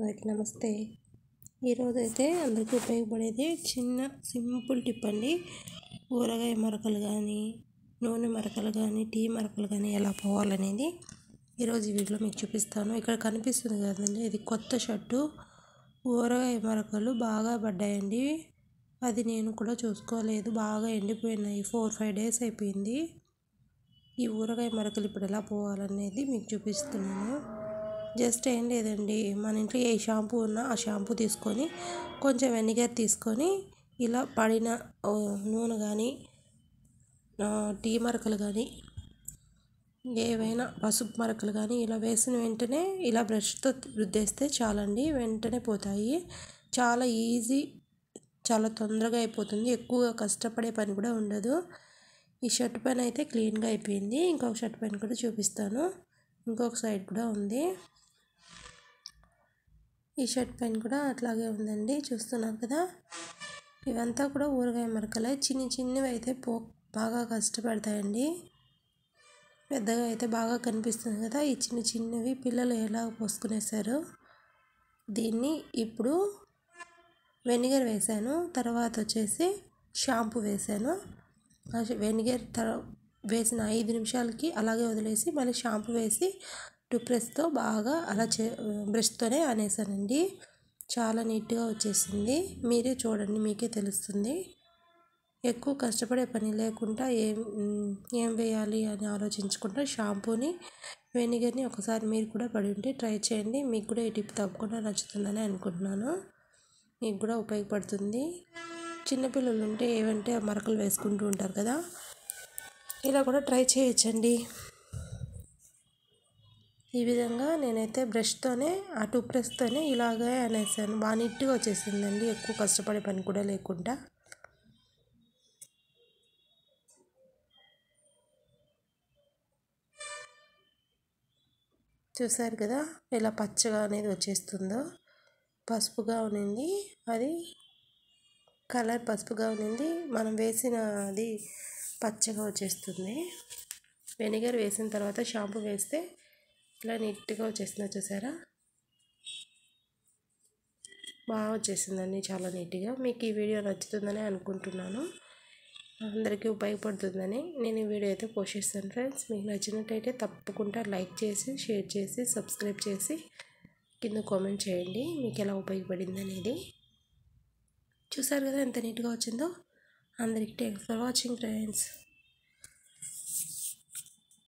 అందరికీ నమస్తే ఈరోజు అయితే అందరికీ ఉపయోగపడేది చిన్న సింపుల్ టిప్ అండి ఊరగాయ మరకలు కానీ నూనె మరకలు కానీ టీ మరకలు కానీ ఎలా పోవాలనేది ఈరోజు ఈ వీడియోలో మీకు చూపిస్తాను ఇక్కడ కనిపిస్తుంది కదండి ఇది కొత్త షర్టు ఊరగాయ మరకలు బాగా పడ్డాయండి అది నేను కూడా చూసుకోలేదు బాగా ఎండిపోయినాయి ఫోర్ ఫైవ్ డేస్ అయిపోయింది ఈ ఊరగాయ మరకలు ఇప్పుడు ఎలా పోవాలనేది మీకు చూపిస్తున్నాను జస్ట్ ఏం లేదండి మన ఇంట్లో ఏ షాంపూ ఉన్నా ఆ షాంపూ తీసుకొని కొంచెం వెనిగర్ తీసుకొని ఇలా పడిన ఆ, నూనె కానీ టీ మరకలు కానీ ఏవైనా పసుపు మరకలు కానీ ఇలా వేసిన వెంటనే ఇలా బ్రష్తో రుద్దేస్తే చాలండి వెంటనే పోతాయి చాలా ఈజీ చాలా తొందరగా అయిపోతుంది ఎక్కువగా కష్టపడే పని కూడా ఉండదు ఈ షర్ట్ పైన అయితే క్లీన్గా అయిపోయింది ఇంకొక షర్ట్ పైన కూడా చూపిస్తాను ఇంకొక సైడ్ కూడా ఉంది ఈ షర్ట్ పైన కూడా అట్లాగే ఉందండి చూస్తున్నారు కదా ఇవంతా కూడా ఊరగాయ మరకలే చిన్ని చిన్నవి అయితే పో బాగా కష్టపడతాయండి పెద్దగా అయితే బాగా కనిపిస్తుంది కదా ఈ చిన్న చిన్నవి పిల్లలు ఎలా పోసుకునేసారు దీన్ని ఇప్పుడు వెనిగర్ వేసాను తర్వాత వచ్చేసి షాంపూ వేసాను ఆ వెనిగర్ తర వేసిన ఐదు నిమిషాలకి అలాగే వదిలేసి మళ్ళీ షాంపూ వేసి టూత్బ్రష్తో బాగా అలా చే బ్రష్తోనే అనేసానండి చాలా నీట్గా వచ్చేసింది మీరే చూడండి మీకే తెలుస్తుంది ఎక్కువ కష్టపడే పని లేకుండా ఏం ఏం వేయాలి అని ఆలోచించకుండా షాంపూని వెనిగర్ని ఒకసారి మీరు కూడా పడి ఉంటే ట్రై చేయండి మీకు కూడా ఈ టిప్ తప్పకుండా నచ్చుతుందని అనుకుంటున్నాను మీకు కూడా ఉపయోగపడుతుంది చిన్నపిల్లలు ఉంటే ఏవంటే ఆ మరకలు వేసుకుంటూ ఉంటారు కదా ఇలా కూడా ట్రై చేయొచ్చండి ఈ విధంగా నేనైతే బ్రష్తోనే ఆ టూత్ బ్రష్తోనే ఇలాగే అనేసాను బాగా నీట్గా వచ్చేసిందండి ఎక్కువ కష్టపడే పని కూడా లేకుండా చూసారు కదా ఇలా పచ్చగా అనేది వచ్చేస్తుందో పసుపుగా ఉన్నింది అది కలర్ పసుపుగా ఉన్నింది మనం వేసిన అది పచ్చగా వచ్చేస్తుంది వెనిగర్ వేసిన తర్వాత షాంపూ వేస్తే ఇలా నీట్గా వచ్చేసిందో చూసారా బాగా వచ్చేసిందండి చాలా నీట్గా మీకు ఈ వీడియో నచ్చుతుందని అనుకుంటున్నాను అందరికీ ఉపయోగపడుతుందని నేను ఈ వీడియో అయితే పోస్ట్ చేస్తాను ఫ్రెండ్స్ మీకు నచ్చినట్టయితే తప్పకుండా లైక్ చేసి షేర్ చేసి సబ్స్క్రైబ్ చేసి కింద కామెంట్ చేయండి మీకు ఎలా ఉపయోగపడింది అనేది చూసారు కదా ఎంత నీట్గా వచ్చిందో అందరికీ థ్యాంక్స్ ఫర్ వాచింగ్ ఫ్రెండ్స్